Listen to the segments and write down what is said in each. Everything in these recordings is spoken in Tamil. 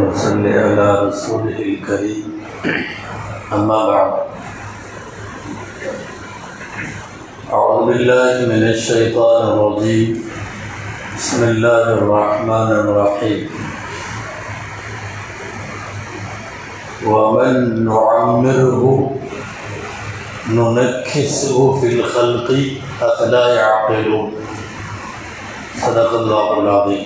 وصل على رسوله الكريم أما بعد أعوذ بالله من الشيطان الرجيم بسم الله الرحمن الرحيم ومن نعمره ننكسه في الخلق أفلا يعقلون صدق الله العظيم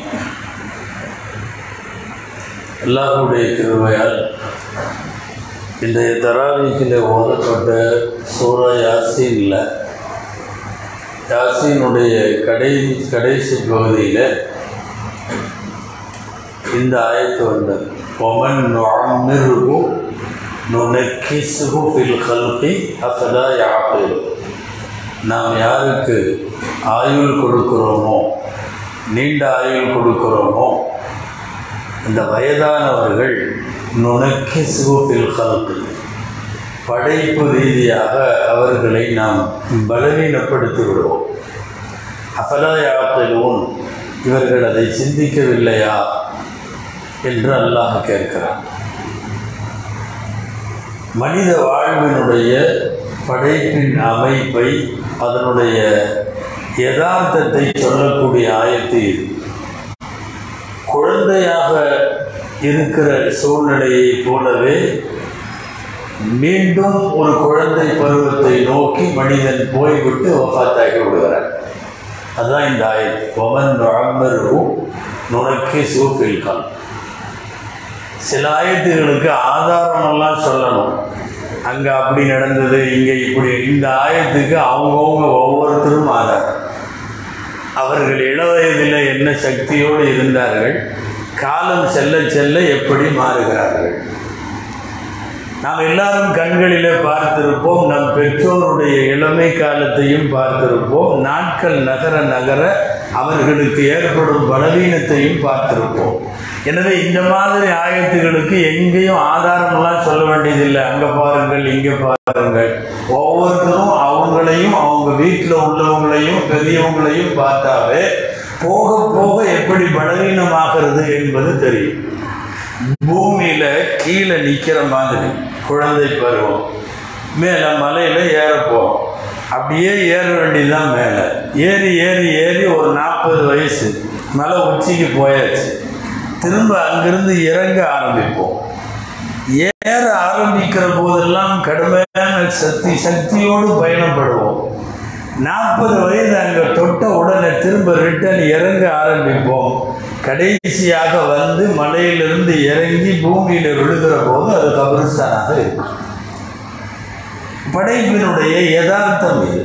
அல்லாஹுடைய கிருபையால் இன்றைய தராவிக்கில் ஓதப்பட்ட சூரா யாசீனில் யாசீனுடைய கடை கடைசி பகுதியில் இந்த ஆயத்து வந்தது ஒமன் நுஅம்மிருஹு நுனக்கிசுஹு ஃபில் கல்கி அஃபலா யாqilu நாம் யாருக்கு ஆயுள் கொடுக்கிறோமோ நீண்ட ஆயுள் கொடுக்கிறோமோ அந்த வயதானவர்கள் நுணக்கி சுகுஃபில் கல்கி படைப்பு ரீதியாக அவர்களை நாம் பலவீனப்படுத்தி விடுவோம் அஃபலா யாத்திலூன் இவர்கள் அதை சிந்திக்கவில்லையா என்று அல்லாஹ் கேட்கிறான் மனித வாழ்வினுடைய படைப்பின் அமைப்பை அதனுடைய யதார்த்தத்தை சொல்லக்கூடிய ஆயத்து இது குழந்தையாக இருக்கிற சூழ்நிலையை போலவே மீண்டும் ஒரு குழந்தை பருவத்தை நோக்கி மனிதன் போய்விட்டு வஃத்தாகி விடுகிறார் அதுதான் இந்த ஆயத்து ஒமன் நுழம்பரு நுணக்கி சூஃபில்கான் சில ஆயத்துகளுக்கு ஆதாரமெல்லாம் சொல்லணும் அங்கே அப்படி நடந்தது இங்கே இப்படி இந்த ஆயத்துக்கு அவங்கவுங்க ஒவ்வொருத்தரும் ஆதாரம் அவர்கள் இளவயதில் என்ன சக்தியோடு இருந்தார்கள் காலம் செல்ல செல்ல எப்படி மாறுகிறார்கள் நாம் எல்லாரும் கண்களிலே பார்த்திருப்போம் நம் பெற்றோருடைய இளமை காலத்தையும் பார்த்திருப்போம் நாட்கள் நகர நகர அவர்களுக்கு ஏற்படும் பலவீனத்தையும் பார்த்திருப்போம் எனவே இந்த மாதிரி ஆயத்துகளுக்கு எங்கேயும் ஆதாரமெல்லாம் சொல்ல வேண்டியதில்லை அங்கே பாருங்கள் இங்கே பாருங்கள் ஒவ்வொருத்தரும் அவங்களையும் அவங்க வீட்டில் உள்ளவங்களையும் பெரியவங்களையும் பார்த்தாவே போக போக எப்படி பலவீனமாகிறது என்பது தெரியும் பூமியில கீழே நிற்கிற மாதிரி குழந்தை பருவம் மேலே மலையில் ஏறப்போம் அப்படியே ஏற வேண்டியதுதான் மேலே ஏறி ஏறி ஏறி ஒரு நாற்பது வயசு மலை உச்சிக்கு போயாச்சு திரும்ப அங்கிருந்து இறங்க ஆரம்பிப்போம் ஏற ஆரம்பிக்கிற போதெல்லாம் கடுமையான சக்தி சக்தியோடு பயணப்படுவோம் நாற்பது வயது அங்கே தொட்ட உடனே திரும்ப ரிட்டர்ன் இறங்க ஆரம்பிப்போம் கடைசியாக வந்து மலையிலிருந்து இறங்கி பூமியில் விழுகிற போது அது கபிரிஸ்தானாக இருக்கும் படைப்பினுடைய யதார்த்தம் இது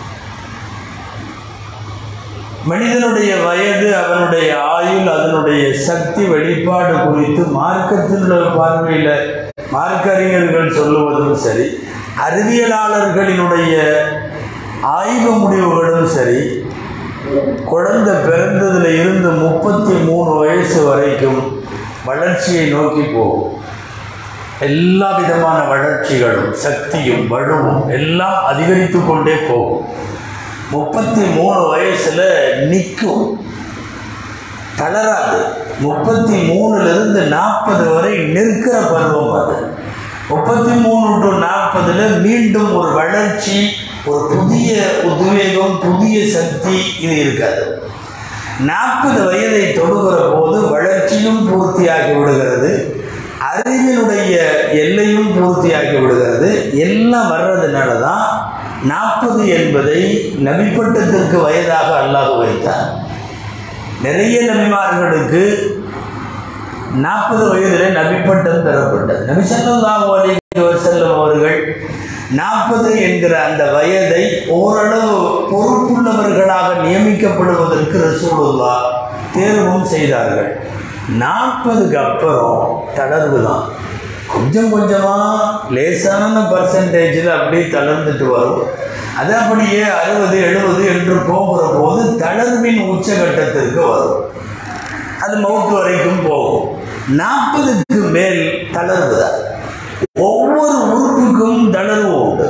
மனிதனுடைய வயது அவனுடைய ஆயுள் அதனுடைய சக்தி வெளிப்பாடு குறித்து மார்க்கத்தினுடைய பார்வையில் மார்க்க அறிஞர்கள் சொல்லுவதும் சரி அறிவியலாளர்களினுடைய ஆய்வு முடிவுகளும் சரி குழந்தை பிறந்ததில் இருந்து முப்பத்தி மூணு வயசு வரைக்கும் வளர்ச்சியை நோக்கி போகும் எல்லா விதமான வளர்ச்சிகளும் சக்தியும் வலுவும் எல்லாம் அதிகரித்து கொண்டே போகும் முப்பத்தி மூணு வயசில் நிற்கும் தளராது முப்பத்தி மூணுலேருந்து நாற்பது வரை நிற்கிற பருவம் அது முப்பத்தி மூணு டு நாற்பதில் மீண்டும் ஒரு வளர்ச்சி ஒரு புதிய உத்வேகம் புதிய சக்தி இது இருக்காது நாற்பது வயதை தொடுகிற போது வளர்ச்சியும் பூர்த்தியாகி விடுகிறது அறிவினுடைய எல்லையும் பூர்த்தியாகி விடுகிறது எல்லாம் வர்றதுனால தான் நாற்பது என்பதை நபிப்பட்டத்திற்கு வயதாக அல்லாஹ் வைத்தார் நிறைய நபிமார்களுக்கு நாற்பது வயதில் நபிப்பட்டம் பெறப்பட்டது நபி சல்லாஹூ அலி செல்லும் அவர்கள் நாற்பது என்கிற அந்த வயதை ஓரளவு பொறுப்புள்ளவர்களாக நியமிக்கப்படுவதற்கு ரசூலுல்லா தேர்வும் செய்தார்கள் நாற்பதுக்கு அப்புறம் தளர்வு தான் கொஞ்சம் கொஞ்சமாக லேசான பர்சன்டேஜில் அப்படியே தளர்ந்துட்டு வரும் அது அப்படியே அறுபது எழுபது என்று போகிற போது தளர்வின் உச்சகட்டத்திற்கு வரும் அது மவுத்து வரைக்கும் போகும் நாற்பதுக்கு மேல் தளர்வு தான் ஒவ்வொரு உறுப்புக்கும் தளர்வு உண்டு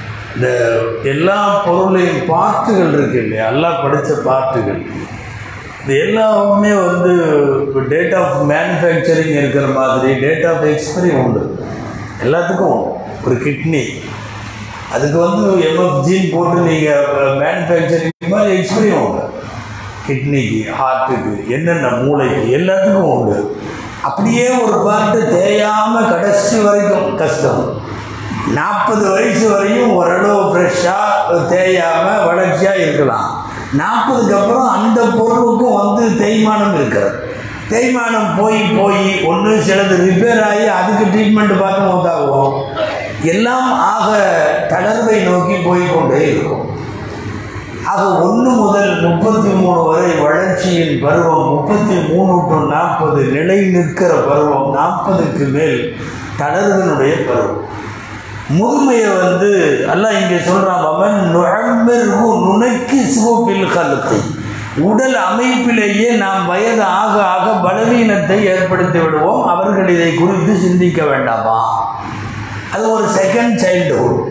இந்த எல்லா பொருளையும் பாட்டுகள் இருக்கு இல்லையா எல்லாம் படித்த பாட்டுகள் இது எல்லாமே வந்து டேட் ஆஃப் மேனுஃபேக்சரிங் இருக்கிற மாதிரி டேட் ஆஃப் எக்ஸ்பைரி உண்டு எல்லாத்துக்கும் உண்டு ஒரு கிட்னி அதுக்கு வந்து எம்எஃப் ஜீன் போட்டு நீங்கள் மேனுஃபேக்சரிங் மாதிரி எக்ஸ்பைரி உண்டு கிட்னிக்கு ஹார்ட்டுக்கு என்னென்ன மூளைக்கு எல்லாத்துக்கும் உண்டு அப்படியே ஒரு பார்ட்டு தேயாமல் கடைசி வரைக்கும் கஷ்டம் நாற்பது வயசு வரையும் ஓரளவு ஃப்ரெஷ்ஷாக தேயாமல் வளர்ச்சியாக இருக்கலாம் நாற்பதுக்கு அப்புறம் அந்த பொருளுக்கும் வந்து தேய்மானம் இருக்கிறது தேய்மானம் போய் போய் ஒன்று சிலது ரிப்பேர் ஆகி அதுக்கு ட்ரீட்மெண்ட் பார்த்து உண்டாகும் எல்லாம் ஆக தளர்வை நோக்கி போய் கொண்டே இருக்கும் ஆக ஒன்று முதல் முப்பத்தி மூணு வரை வளர்ச்சியின் பருவம் முப்பத்தி மூணு டு நாற்பது நிலை நிற்கிற பருவம் நாற்பதுக்கு மேல் தளர்வினுடைய பருவம் முதுமையை வந்து அல்லாஹ் இங்கே சொல்கிறான் அவன் நுழம்பிற்கு நுணைக்கு சிவப்பில் கழுத்தை உடல் அமைப்பிலேயே நாம் வயது ஆக ஆக பலவீனத்தை ஏற்படுத்தி விடுவோம் அவர்கள் இதை குறித்து சிந்திக்க வேண்டாமா அது ஒரு செகண்ட் சைல்டுஹுட்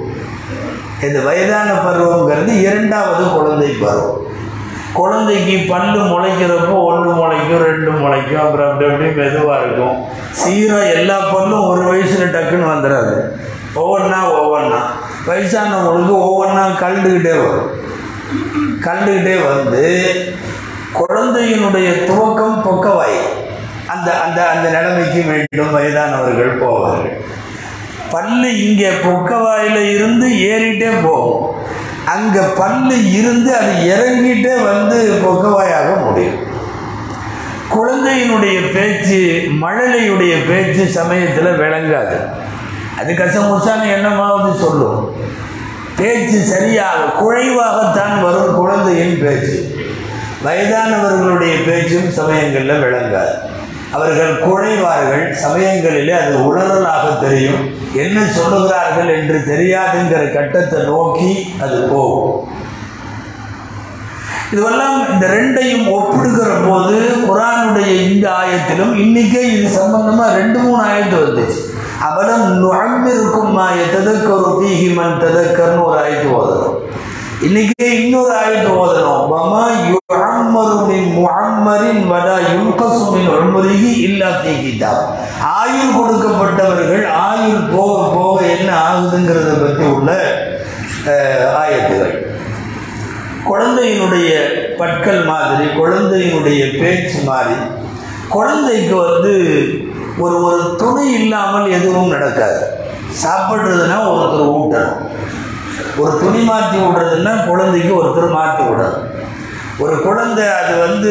இது வயதான பருவங்கிறது இரண்டாவது குழந்தை பருவம் குழந்தைக்கு பல்லு முளைக்கிறப்போ ஒன்று முளைக்கும் ரெண்டு முளைக்கும் அப்புறம் அப்படி அப்படி மெதுவாக இருக்கும் சீராக எல்லா பல்லும் ஒரு வயசில் டக்குன்னு வந்துடாது ஒவ்வொன்றா ஒவ்வொன்றா வயசானவங்களுக்கு ஒவ்வொன்றா கலந்துக்கிட்டே வரும் கலந்துக்கிட்டே வந்து குழந்தையினுடைய துவக்கம் பொக்கவாய் அந்த அந்த அந்த நிலைமைக்கு மீண்டும் வயதானவர்கள் போவார்கள் பல்லு இங்கே பொக்கவாயில் இருந்து ஏறிட்டே போகும் அங்கே பல்லு இருந்து அது இறங்கிட்டே வந்து பொக்கவாயாக முடியும் குழந்தையினுடைய பேச்சு மழலையுடைய பேச்சு சமயத்தில் விளங்காது அது கசமுசான்னு என்னமாவது சொல்லும் பேச்சு சரியாக குறைவாகத்தான் வரும் குழந்தையின் பேச்சு வயதானவர்களுடைய பேச்சும் சமயங்களில் விளங்காது அவர்கள் குழைவார்கள் சமயங்களிலே அது உணரலாக தெரியும் என்ன சொல்லுகிறார்கள் என்று தெரியாதுங்கிற கட்டத்தை நோக்கி அது போகும் இதுவெல்லாம் இந்த ரெண்டையும் ஒப்பிடுகிற போது குரானுடைய இந்த ஆயத்திலும் இன்னைக்கே இது சம்பந்தமாக ரெண்டு மூணு ஆயத்து வந்துச்சு அவலம் நுழம்பிருக்கும் மாய ததக்கரு பீஹிமன் ததக்கர்னு ஒரு ஆயத்து ஓதணும் இன்னைக்கு இன்னொரு ஆயத்து ஓதணும் வமா யுஅம்மரு மின் முஅம்மரின் வலா யுன்கசு மின் உம்ரிஹி இல்லா ஃபீ கிதாப் ஆயுள் கொடுக்கப்பட்டவர்கள் ஆயுள் போக போக என்ன ஆகுதுங்கிறத பற்றி உள்ள அஹ், ஆயத்துகள் குழந்தையினுடைய பற்கள் மாதிரி குழந்தையினுடைய பேச்சு மாதிரி குழந்தைக்கு வந்து ஒரு ஒரு துணை இல்லாமல் எதுவும் நடக்காது சாப்பிட்றதுனா ஒருத்தர் ஊட்டணும் ஒரு துணி மாற்றி விடுறதுன்னா குழந்தைக்கு ஒருத்தர் மாற்றி விடணும் ஒரு குழந்தை அது வந்து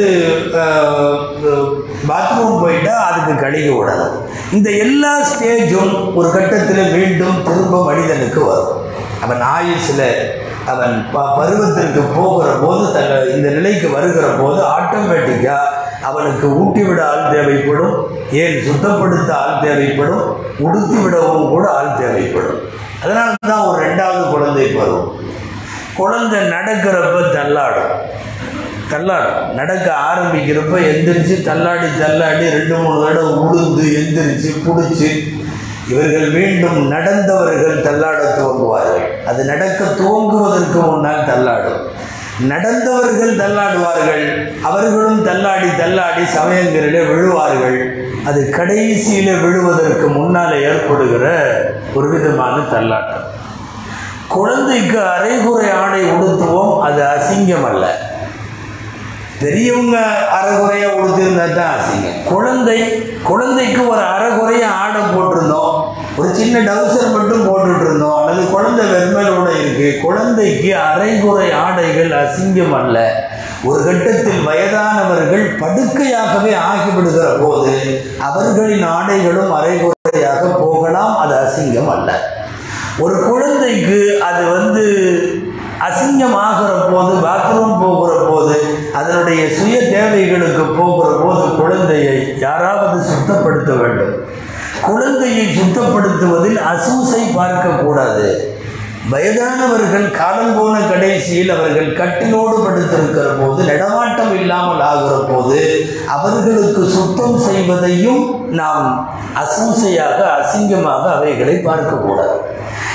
பாத்ரூம் போயிட்டா அதுக்கு கழுகி விடணும் இந்த எல்லா ஸ்டேஜும் ஒரு கட்டத்தில் மீண்டும் திரும்ப மனிதனுக்கு வரும் அவன் ஆயுசில் அவன் ப பருவத்திற்கு போகிற போது தன்னை இந்த நிலைக்கு வருகிற போது ஆட்டோமேட்டிக்காக அவனுக்கு ஊட்டி விட ஆள் தேவைப்படும் ஏன் சுத்தப்படுத்த ஆள் தேவைப்படும் உடுத்தி விடவும் கூட ஆள் தேவைப்படும் அதனால தான் ஒரு ரெண்டாவது குழந்தை பருவம் குழந்தை நடக்கிறப்ப தள்ளாடும் தள்ளாடும் நடக்க ஆரம்பிக்கிறப்ப எந்திரிச்சு தள்ளாடி தள்ளாடி ரெண்டு மூணு தடவை உளுந்து எந்திரிச்சு பிடிச்சி இவர்கள் மீண்டும் நடந்தவர்கள் தள்ளாட துவங்குவார்கள் அது நடக்க துவங்குவதற்கு முன்னால் தள்ளாடும் நடந்தவர்கள் தள்ளாடுவார்கள் அவர்களும் தள்ளாடி தள்ளாடி சமயங்களிலே விழுவார்கள் அது கடைசியில் விழுவதற்கு முன்னால் ஏற்படுகிற ஒரு விதமான தள்ளாட்டம் குழந்தைக்கு அரைகுறை ஆடை உடுத்துவோம் அது அசிங்கம் அல்ல பெரியவங்க அரைகுறையாக உடுத்திருந்தா தான் அசிங்கம் குழந்தை குழந்தைக்கு ஒரு அரைகுறைய ஆடை போட்டிருந்தோம் ஒரு சின்ன டவுசர் மட்டும் போட்டுட்டு இருந்தோம் அல்லது குழந்தை வெண்மையோட இருக்கு குழந்தைக்கு அரைகுறை ஆடைகள் அசிங்கம் அல்ல ஒரு கட்டத்தில் வயதானவர்கள் படுக்கையாகவே ஆகிவிடுகிற போது அவர்களின் ஆடைகளும் அரைகுறையாக போகலாம் அது அசிங்கம் அல்ல ஒரு குழந்தைக்கு அது வந்து அசிங்கமாகிற போது பாத்ரூம் போகிற போது அதனுடைய சுய தேவைகளுக்கு போகிற போது குழந்தையை யாராவது சுத்தப்படுத்த வேண்டும் குழந்தையை சுத்தப்படுத்துவதில் அசூசை பார்க்கக்கூடாது வயதானவர்கள் காலம் போன கடைசியில் அவர்கள் கட்டிலோடு படுத்திருக்கிற போது நடமாட்டம் இல்லாமல் ஆகிற போது அவர்களுக்கு சுத்தம் செய்வதையும் நாம் அசூசையாக அசிங்கமாக அவைகளை பார்க்கக்கூடாது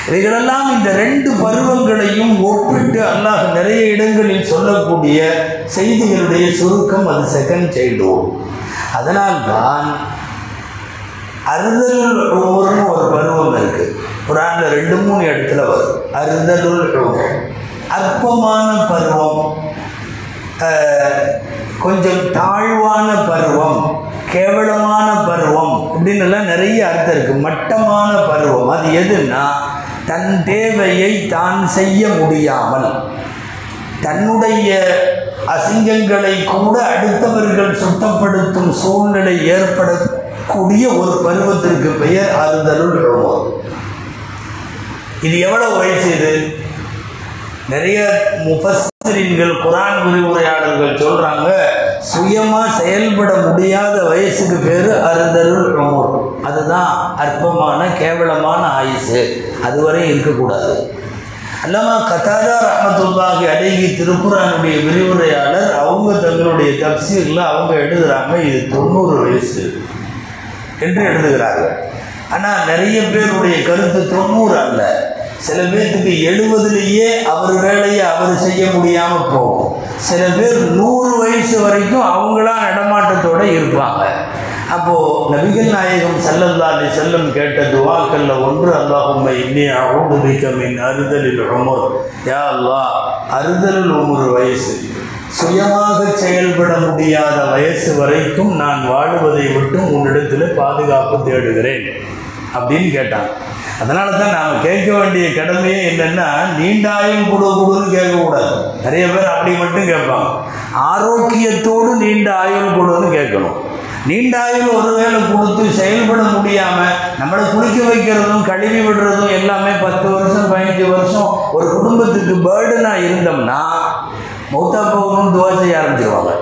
இவைகளெல்லாம் இந்த ரெண்டு பருவங்களையும் ஒப்பிட்டு அல்லாஹ் நிறைய இடங்களில் சொல்லக்கூடிய செய்திகளுடைய சுருக்கம் அது செகண்ட் சைல்டுஹுட் அதனால்தான் அறுதலுள் உமர்னு ஒரு பருவம் இருக்கு குரான்ல ரெண்டு மூணு இடத்துல வரும் அறுதலுள் உமர் அற்பமான பருவம் அஹ், கொஞ்சம் தாழ்வான பருவம் கேவலமான பருவம் இப்படின்னு எல்லாம் நிறைய அர்த்தம் இருக்கு மட்டமான பருவம் அது எதுன்னா தன் தேவையை தான் செய்ய முடியாமல் தன்னுடைய அசிங்கங்களை கூட அடுத்தவர்கள் சுத்தப்படுத்தும் சூழ்நிலை ஏற்படக்கூடிய ஒரு பருவத்திற்கு பெயர் அறுதலுள் உமர் இது எவ்வளவு வயசு இது நிறைய முஃபஸ்ஸரின்கள் குரான் விரிவுரையாளர்கள் சொல்றாங்க சுயமா செயல்பட முடியாத வயசுக்கு பேரு அறுதலுள் உமர் அதுதான் அற்பமான கேவலமான ஆயுசு அதுவரை இருக்கக்கூடாது அல்லாமா கதாதா ரஹமத்துல்லாஹி அழகி திருக்குறானுடைய விரிவுரையாளர் அவங்க தங்களுடைய தப்சீரில் அவங்க எழுதுறாங்க இது தொண்ணூறு வயசு என்று எழுதுகிறார்கள் ஆனால் நிறைய பேருடைய கருத்து தொண்ணூறு அல்ல சில பேர்த்துக்கு எழுபதுலேயே அவர் வேலையை அவர் செய்ய முடியாமல் போகும் சில பேர் நூறு வயசு வரைக்கும் அவங்களா நடமாட்டத்தோட இருப்பாங்க அப்போது நபிகள் நாயகம் ஸல்லல்லாஹு அலைஹி செல்லம் கேட்ட துவாக்கல்ல ஒன்று அல்லாஹும்ம இன்னி அவுது பிக்க மின் அறுதலில் உமர் யா அல்லாஹ் அறுதலில் உமர் வயசு சுயமாக செயல்பட முடியாத வயசு வரைக்கும் நான் வாழுவதை விட்டு உன்னிடத்தில் பாதுகாப்பு தேடுகிறேன் அப்படின்னு கேட்டான் அதனால தான் நாம் கேட்க வேண்டிய கடமையே என்னென்னா நீண்டாயும் குடு குடுன்னு கேட்கக்கூடாது நிறைய பேர் அப்படி மட்டும் கேட்பாங்க ஆரோக்கியத்தோடு நீண்ட ஆயுள் கொடுன்னு கேட்கணும் நீண்ட ஆயுள் ஒருவேளை கொடுத்து செயல்பட முடியாமல் நம்மளை குளிக்க வைக்கிறதும் கழுவி விடுறதும் எல்லாமே பத்து வருஷம் பதினஞ்சு வருஷம் ஒரு குடும்பத்துக்கு பேர்டனாக இருந்தோம்னா மௌத்தா போகணும்னு துவா செய்ய ஆரம்பிச்சிருவாங்க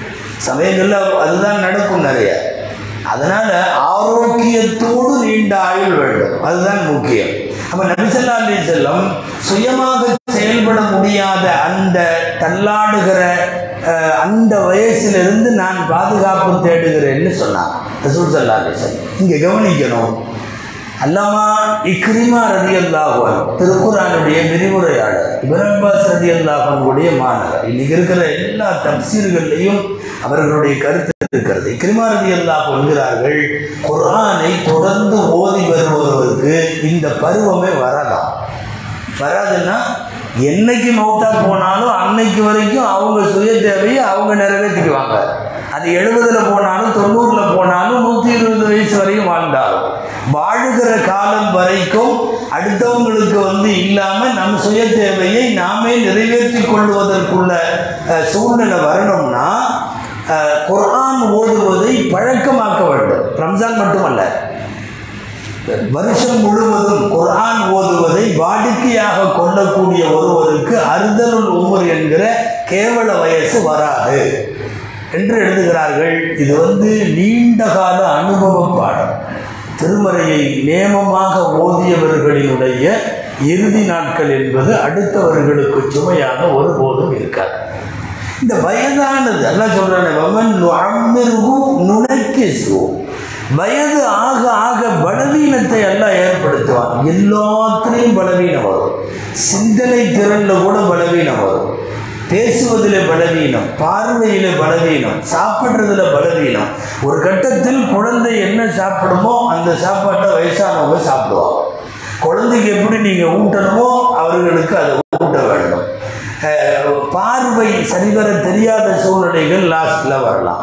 சமயங்களில் அதுதான் நடக்கும் நிறைய அதனால ஆரோக்கியத்தோடு நீண்ட ஆயுள் வேண்டும் அதுதான் முக்கியம் அப்ப நபிசல்லா அலி செல்லம் சுயமாக செயல்பட முடியாத அந்த தள்ளாடுகிற அஹ், அந்த வயசிலிருந்து நான் பாதுகாப்பு தேடுகிறேன்னு சொன்னார் ரசூல் சல்லா அலி செல்லம் இங்கே கவனிக்கணும் அல்லாமா இக்ரிமா ரதி அல்லாஹன் திருக்குறானுடைய விரிவுரையாளர் இப்ராஹிம் அப்பாஸ் ரதி அல்லாஹனுடைய மாணவர் இன்னைக்கு இருக்கிற எல்லா தப்சீர்கள்லையும் அவர்களுடைய கருத்து இருக்கிறது இக்ரிமா ரதி அல்லாஹ் என்கிறார்கள் குர்ஆனை தொடர்ந்து ஓதி வருபவருக்கு இந்த பருவமே வரலாம் வராதுன்னா என்னைக்கு மௌத்தா போனாலும் அன்னைக்கு வரைக்கும் அவங்க சுய தேவையை அவங்க நிறைவேற்றிக்குவாங்க அது எழுபதுல போனாலும் தொண்ணூறுல போனாலும் நூற்றி இருபது வயசு வரையும் வாழ்ந்தாலும் வாழுகிற காலம் வரைக்கும் அடுத்தவங்களுக்கு வந்து இல்லாமல் நம் சுய தேவையை நாமே நிறைவேற்றி கொள்வதற்குள்ள அஹ், சூழ்நிலை வரணும்னா அஹ், குர்ஆன் ஓதுவதை பழக்கமாக்க வேண்டும் ரம்ஜான் மட்டுமல்ல வருஷம் முழுவதும் குர்ஆன் ஓதுவதை வாடிக்கையாக கொள்ளக்கூடிய ஒருவருக்கு அறுதலுள் உமர் என்கிற கேவல வயசு வராது என்று எழுதுகிறார்கள் இது வந்து நீண்ட கால அனுபவ பாடம் திருமறையை நேமமாக ஓதியவர்களினுடைய இறுதி நாட்கள் என்பது அடுத்தவர்களுக்கு சுமையாக ஒருபோதும் இருக்காது இந்த வயதானது எல்லாம் சொல்றானே வமன் நுஅம்மிருஹு நுனக்கிசுஹு வயது ஆக ஆக பலவீனத்தை எல்லாம் ஏற்படுத்துவான் எல்லாத்துலேயும் பலவீனம் வரும் சிந்தனை திறனில் கூட பலவீனம் வரும் பேசுவதில் பலவீனம் பார்வையில் பலவீனம் சாப்பிட்றதுல பலவீனம் ஒரு கட்டத்தில் குழந்தை என்ன சாப்பிடுமோ அந்த சாப்பாட்டை வயசானவங்க சாப்பிடுவாங்க குழந்தைக்கு எப்படி நீங்கள் ஊட்டணுமோ அவர்களுக்கு அதை ஊட்ட வேண்டும் அஹ், பார்வை சரிவர தெரியாத சூழ்நிலைகள் லாஸ்ட்டில் வரலாம்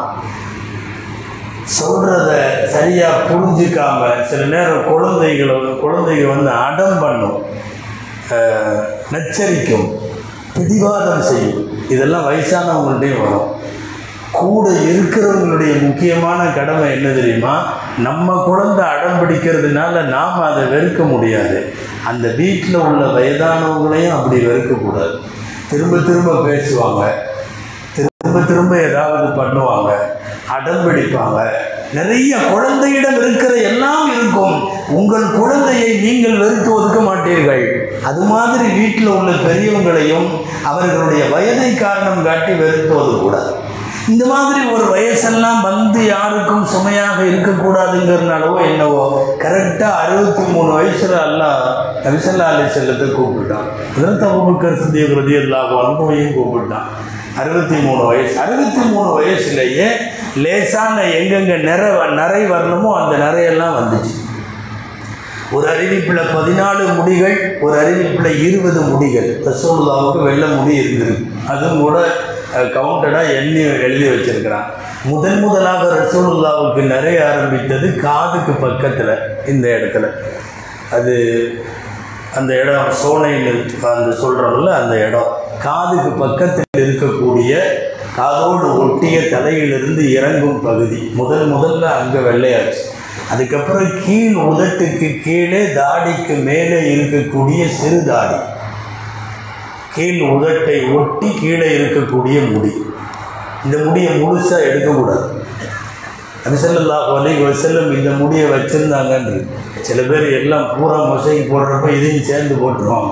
சொல்கிறத சரியாக புரிஞ்சுக்காம சில நேரம் குழந்தைகளை குழந்தைங்க வந்து அடம் பண்ணும் அஹ், நச்சரிக்கும் பிடிவாதம் செய்யும் இதெல்லாம் வயசானவங்கள்ட்டையும் வரும் கூட இருக்கிறவங்களுடைய முக்கியமான கடமை என்ன தெரியுமா நம்ம குழந்தை அடம் பிடிக்கிறதுனால நாம் அதை வெறுக்க முடியாது அந்த வீட்டில் உள்ள வயதானவங்களையும் அப்படி வெறுக்கக்கூடாது திரும்ப திரும்ப பேசுவாங்க திரும்ப திரும்ப ஏதாவது பண்ணுவாங்க அடம் பிடிப்பாங்க நிறைய குழந்தையிடம் இருக்கிற எல்லாம் இருக்கும் உங்கள் குழந்தையை நீங்கள் வெறுத்து ஒதுக்க மாட்டீர்கள் அது மாதிரி வீட்டில் உள்ள பெரியவங்களையும் அவர்களுடைய வயதை காரணம் காட்டி வெறுத்து ஒதுக்கூடாது இந்த மாதிரி ஒரு வயசெல்லாம் வந்து யாருக்கும் சுமையாக இருக்கக்கூடாதுங்கிறனாலவோ என்னவோ கரெக்டாக அறுபத்தி மூணு வயசில் எல்லாம் நபிசல்லா அலி செல்லத்தை கூப்பிட்டான் அதற்கு அபுபக்கர் சித்திய கிருதி எல்லாம் அனுபவையும் கூப்பிட்டான் அறுபத்தி மூணு வயசு அறுபத்தி மூணு வயசுலேயே லேசான எங்கெங்கே நிற நிறை வரணுமோ அந்த நிறையெல்லாம் வந்துச்சு ஒரு அறிவிப்பில் பதினாலு முடிகள் ஒரு அறிவிப்பில் இருபது முடிகள் ரசூலுல்லாவுக்கு வெள்ளை முடி இருந்திருக்கு அதுவும் கூட கவுண்டடாக எண்ணி எழுதி வச்சிருக்கிறான் முதன் முதலாக ரசூலுல்லாவுக்கு நிறைய ஆரம்பித்தது காதுக்கு பக்கத்தில் இந்த இடத்துல அது அந்த இடம் சோனையில் அந்த சொல்கிறோம்ல அந்த இடம் காதுக்கு பக்கத்தில் இருக்கக்கூடிய காதோடு ஒட்டிய தலையிலிருந்து இறங்கும் பகுதி முதல் முதல்ல அங்கே வெள்ளையாச்சு அதுக்கப்புறம் கீழ் உதட்டுக்கு கீழே தாடிக்கு மேலே இருக்கக்கூடிய சிறு தாடி கீழ் உதட்டை ஒட்டி கீழே இருக்கக்கூடிய முடி இந்த முடியை முழுசாக எடுக்கக்கூடாது நபிசல்லா அலி வசல்லம் இந்த முடியை வச்சுருந்தாங்கன்று சில பேர் எல்லாம் பூரா மொசைக்கு போடுறப்ப இதையும் சேர்ந்து போட்டுருவாங்க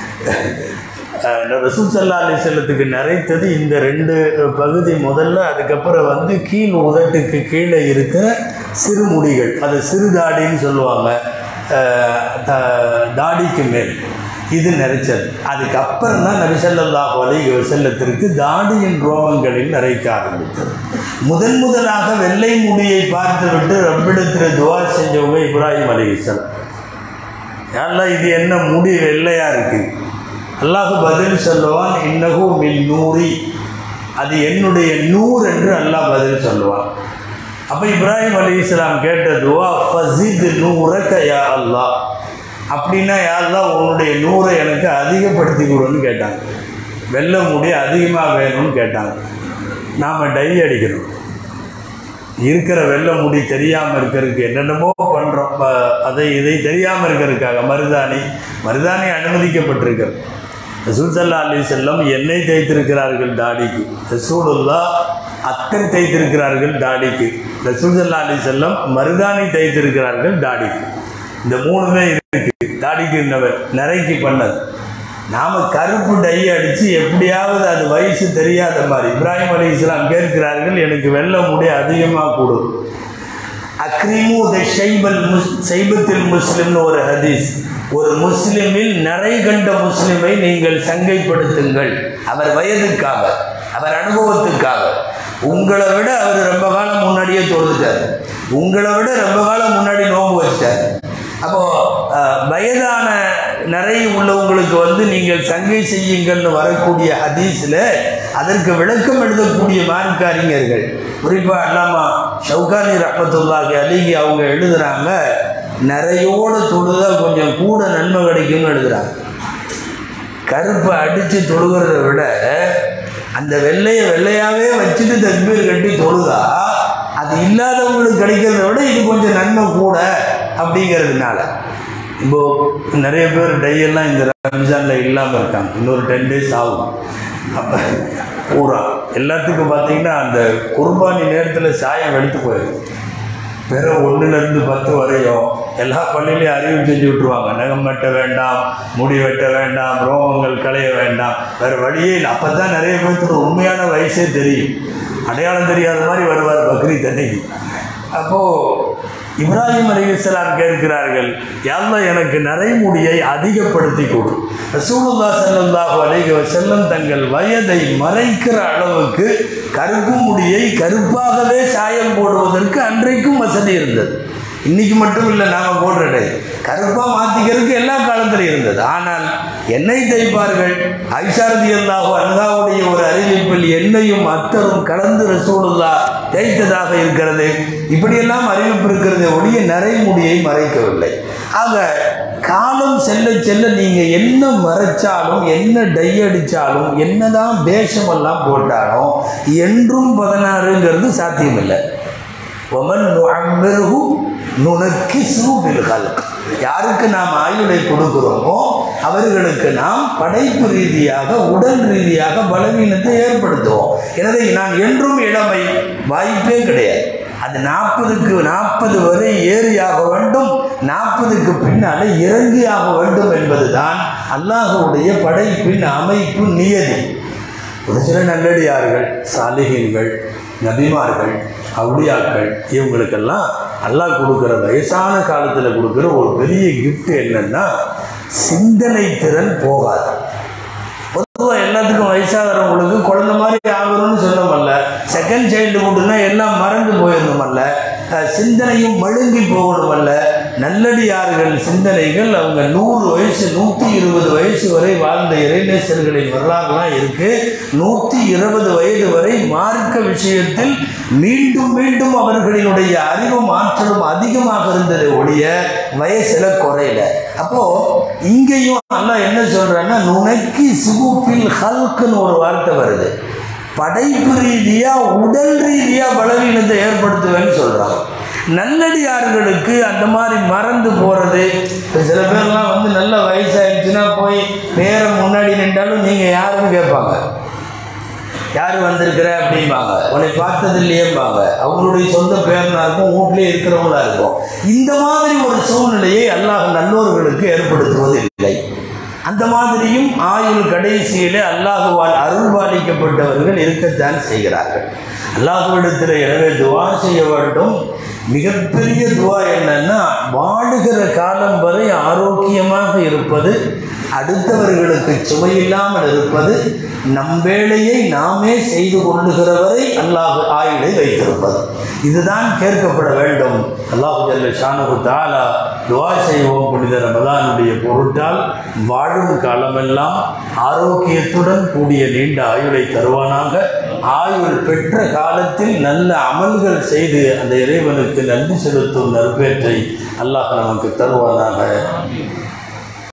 ரசூல் சல்லா அலி செல்லத்துக்கு நிறைத்தது இந்த ரெண்டு பகுதி முதல்ல அதுக்கப்புறம் வந்து கீழ் உதட்டுக்கு கீழே இருக்கிற சிறு முடிகள் அது சிறு தாடின்னு சொல்லுவாங்க தாடிக்கு மேல் இது நிறைச்சது அதுக்கப்புறம் தான் நபிசல்லா அலி செல்லத்திற்கு தாடியின் ரோமங்களில் நிறைக்க ஆரம்பித்தது முதன் முதலாக வெள்ளை முடியை பார்த்துவிட்டு ரப்பிடத்தில் துவா செஞ்சவங்க இப்ராஹிம் அலிசலம் யாரெல்லாம் இது என்ன முடி வெள்ளையாக இருக்குது அல்லாஹ் பதில் சொல்லுவான் இன்னகு மின் நூறி அது என்னுடைய நூறு என்று அல்லாஹ் பதில் சொல்லுவான் அப்போ இப்ராஹிம் அலி இஸ்லாம் கேட்ட துவா ஃபசித் நூறக்க யா அல்லாஹ் அப்படின்னா யாரெல்லாம் உன்னுடைய நூறை எனக்கு அதிகப்படுத்தி கொடுன்னு கேட்டாங்க வெள்ளை முடி அதிகமாக வேணும்னு கேட்டாங்க நாம் டை அடிக்கணும் இருக்கிற வெள்ளை முடி தெரியாமல் இருக்கிறதுக்கு என்னென்னமோ பண்ணுறோம் அதை இதை தெரியாமல் இருக்கிறதுக்காக மருதாணி மருதாணி அனுமதிக்கப்பட்டிருக்கிறது ரசூல் சல்லா அலி செல்லம் எண்ணெய் தேய்த்திருக்கிறார்கள் தாடிக்கு ரசூலுல்லா அத்தன் தேய்த்திருக்கிறார்கள் தாடிக்கு ரசூல் சல்லா அலி செல்லம் மருதாணி தேய்த்திருக்கிறார்கள் தாடிக்கு இந்த மூணுமே இருக்கு தாடிக்கு இந்த நிறைக்கு பண்ணது நாம் கருப்பு டை அடித்து எப்படியாவது அது வயசு தெரியாத மாதிரி இப்ராஹிம் அலி இஸ்லாம் கேட்கிறார்கள் எனக்கு வெள்ளை முடி அதிகமாக கொடு அக்ரிமு த ஷைபல் முஸ் சைபத்தில் முஸ்லிம்னு ஒரு ஹதீஸ் ஒரு முஸ்லிமில் நிறை கண்ட முஸ்லிமை நீங்கள் சங்கைப்படுத்துங்கள் அவர் வயதுக்காக அவர் அனுபவத்துக்காக உங்களை விட அவர் ரொம்ப காலம் முன்னாடியே தொழுதுட்டார் உங்களை விட ரொம்ப காலம் முன்னாடி நோம்பு வச்சிட்டார் அப்போது வயதான நிறைய உள்ளவங்களுக்கு வந்து நீங்கள் சங்கை செய்யுங்கள்னு வரக்கூடிய ஹதீஸில் அதற்கு விளக்கம் எழுதக்கூடிய மார்க்க அறிஞர்கள் குறிப்பாக அல்லாமா ஷவுகானி ரஹமத்துல்லாஹி அலிகி அவங்க எழுதுகிறாங்க நிறையோடு தொழுதா கொஞ்சம் கூட நன்மை கிடைக்கும்னு எழுதுகிறாங்க கருப்பை அடித்து தொழுகிறத விட அந்த வெள்ளையை வெள்ளையாகவே வச்சுட்டு தக்பீர் கட்டி தொழுதா அது இல்லாதவங்களுக்கு கிடைக்கிறத விட இது கொஞ்சம் நன்மை கூட அப்படிங்கிறதுனால இப்போ நிறைய பேர் டையெல்லாம் இந்த ரம்ஜானில் இல்லாமல் இருக்காங்க இன்னொரு டென் டேஸ் ஆகும் அப்போ பூரா எல்லாத்துக்கும் பார்த்தீங்கன்னா அந்த குர்பானி நேரத்தில் சாயம் வெளுத்து போயிடும் பிற ஒன்றுலேருந்து பத்து வரையும் எல்லா பள்ளியிலையும் அறிவு செஞ்சு விட்ருவாங்க நகம் வெட்ட வேண்டாம் முடி வெட்ட வேண்டாம் ரோமங்கள் களைய வேண்டாம் வேறு வழியே இல்லை அப்போ தான் நிறைய பேர்த்தோட உண்மையான வயசே தெரியும் அடையாளம் தெரியாத மாதிரி வருவார் பக்ரீத் அன்னைக்கு அப்போது இப்ராஹிம் அலிஸ்லாம் கேட்கிறார்கள் யாரெல்லாம் எனக்கு நரைமுடியை அதிகப்படுத்தி கொடு ரசூலுல்லா சல்லாஹு அலைஹி செல்லம் தங்கள் வயதை மறைக்கிற அளவுக்கு கருப்பு முடியை கருப்பாகவே சாயம் போடுவதற்கு அன்றைக்கும் வசதி இருந்தது இன்னைக்கு மட்டும் இல்லை நாம் போடுறடை கருப்பாக மாற்றிக்கிறதுக்கு எல்லா காலத்திலும் இருந்தது ஆனால் எண்ணெய் தைப்பார்கள் ஐஷாரதி அல்லாஹோ அல்லாவுடைய ஒரு அறிவிப்பில் எண்ணெயும் அத்தரும் கலந்து ரசூலுல்லா தேய்த்ததாக இருக்கிறது இப்படியெல்லாம் அறிவிப்பு இருக்கிறது ஒழிய நரைமுடியை மறைக்கவில்லை ஆக காலம் செல்ல செல்ல நீங்கள் என்ன மறைச்சாலும் என்ன டை அடித்தாலும் என்னதான் வேஷமெல்லாம் போட்டாலும் என்றும் பதினாறுங்கிறது சாத்தியமில்லை ஒமன் நுஅம்மிருஹு நுனக்கிஸ்ரு பில் கல்க் யாருக்கு நாம் ஆயுளை கொடுக்கிறோமோ அவர்களுக்கு நாம் படைப்பு ரீதியாக உடல் ரீதியாக பலவீனத்தை ஏற்படுத்துவோம் எனவே நான் என்றும் இளமை வாய்ப்பே கிடையாது அது நாற்பதுக்கு நாற்பது வரை ஏறியாக வேண்டும் நாற்பதுக்கு பின்னால் இறங்கியாக வேண்டும் என்பதுதான் அல்லாஹுடைய படைப்பின் அமைப்பு நியதி ஒரு சில நல்லடியார்கள் சாலிகன்கள் நபிமார்கள் அவுளியாக்கள் இவங்களுக்கெல்லாம் அல்லாஹ் கொடுக்குற வயசான காலத்தில் கொடுக்குற ஒரு பெரிய gift என்னன்னா சிந்தனை திறன் போகாது பொதுவாக எல்லாத்துக்கும் வயசாகிறவங்களுக்கு குழந்தை மாதிரி ஆகணும்னு சொன்னோமல்ல செகண்ட் சைல்டுஹுட்னா எல்லாம் மறந்து போயிடணுமல்ல அஹ் சிந்தனையும் மழுங்கி போகணுமல்ல நல்லடியார்கள் சிந்தனைகள் அவங்க நூறு வயசு நூற்றி இருபது வயசு வரை வாழ்ந்த இறைநேசர்களின் வரலாறுலாம் இருக்கு நூற்றி இருபது வயது வரை மார்க்க விஷயத்தில் மீண்டும் மீண்டும் அவர்களினுடைய அறிவும் ஆற்றலும் அதிகமாக இருந்தது ஒழிய வயசுல குறையல அப்போ இங்கேயும் அல்லாஹ் என்ன சொல்றான்னா நுணைக்கி சுகுப்பில் ஹல்க்குன்னு ஒரு வார்த்தை வருது படைப்பு ரீதியா உடல் ரீதியா பலவீனத்தை ஏற்படுத்துவேன்னு சொல்றாங்க நல்லடியார்களுக்கு அந்த மாதிரி மறந்து போறது இப்ப சில பேர்லாம் வந்து நல்ல வயசாயிடுச்சுன்னா போய் பேரை முன்னாடி நின்றாலும் நீங்க யாருன்னு கேட்பாங்க யார் வந்திருக்கிற அப்படிம்பாங்க உன்னை பார்த்தது இல்லையேம்பாங்க அவங்களுடைய சொந்த பேரனா இருக்கும் வீட்லேயே இருக்கிறவங்களா இருக்கும் இந்த மாதிரி ஒரு சூழ்நிலையை அல்லாஹ் நல்லோர்களுக்கு ஏற்படுத்துவது இல்லை அந்த மாதிரியும் ஆயுள் கடைசியிலே அல்லாஹுவால் அருள்பாலிக்கப்பட்டவர்கள் இருக்கத்தான் செய்கிறார்கள் அல்லாஹுவிடத்தில் எனவே துவா செய்ய வேண்டும் மிகப்பெரிய துவா என்னன்னா வாழுகிற காலம் வரை ஆரோக்கியமாக இருப்பது அடுத்தவர்களுக்கு சுமையில்லாமல் இருப்பது நம் வேலையை நாமே செய்து கொள்ளுகிற வரை அல்லாஹ் ஆயுளை வைத்திருப்பது இதுதான் கேட்கப்பட வேண்டும் அல்லாஹு ஜல்ல ஷானு தாலா துவா செய்வோம் புனித ரமதானுடைய பொருட்டால் வாழும் காலமெல்லாம் ஆரோக்கியத்துடன் கூடிய நீண்ட ஆயுளை தருவானாக ஆயுள் பெற்ற காலத்தில் நல்ல அமல்கள் செய்து அந்த இறைவனுக்கு நன்றி செலுத்தும் நற்பேற்றை அல்லாஹ் நமக்கு தருவானாக